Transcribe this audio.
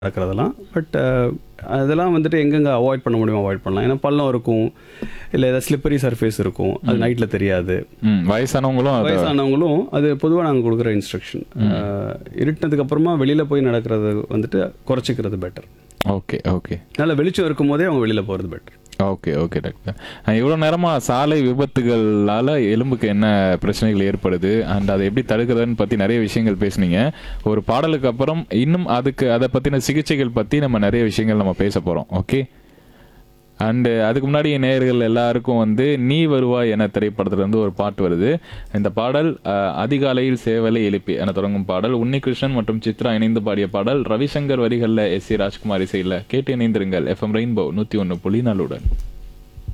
நடக்கிறதெல்லாம் பட் அதெல்லாம் வந்துட்டு எங்கெங்கே அவாய்ட் பண்ண முடியுமோ அவாய்ட் பண்ணலாம் ஏன்னா பள்ளம் இருக்கும் இல்லை ஏதாவது ஸ்லிப்பரி சர்ஃபேஸ் இருக்கும் அது நைட்டில் தெரியாது ம் வயசானவங்களும் அதை வயசானவங்களும் அது பொதுவாக நாங்கள் கொடுக்குற இன்ஸ்ட்ரக்ஷன் இருட்டினதுக்கு அப்புறமா வெளியில் போய் நடக்கிறது வந்துட்டு குறைச்சிக்கிறது பெட்டர் ஓகே ஓகே நல்ல வெளிச்சம் இருக்கும் போதே அவங்க வெளியில் போகிறது பெட்டர் ஓகே ஓகே டாக்டர் இவ்வளோ நேரமாக சாலை விபத்துகளால் எலும்புக்கு என்ன பிரச்சனைகள் ஏற்படுது அண்ட் அதை எப்படி தடுக்கிறதுன்னு பற்றி நிறைய விஷயங்கள் பேசுனீங்க ஒரு பாடலுக்கு அப்புறம் இன்னும் அதுக்கு அதை பற்றின சிகிச்சைகள் பற்றி நம்ம நிறைய விஷயங்கள் நம்ம பேச போகிறோம் ஓகே அண்டு அதுக்கு முன்னாடி என் நேயர்கள் எல்லாருக்கும் வந்து நீ வருவாய் என திரைப்படத்துல இருந்து ஒரு பாட்டு வருது இந்த பாடல் அஹ், அதிகாலையில் சேவலை எழுப்பி என தொடங்கும் பாடல் உன்னிகிருஷ்ணன் மற்றும் சித்ரா இணைந்து பாடிய பாடல் ரவிசங்கர் வரிகளில் எஸ் சி ராஜ்குமார் இசையில் கேட்டு இணைந்திருங்கள் எஃப்எம் ரெயின்போ நூற்றி ஒன்று புள்ளி நாலுடன்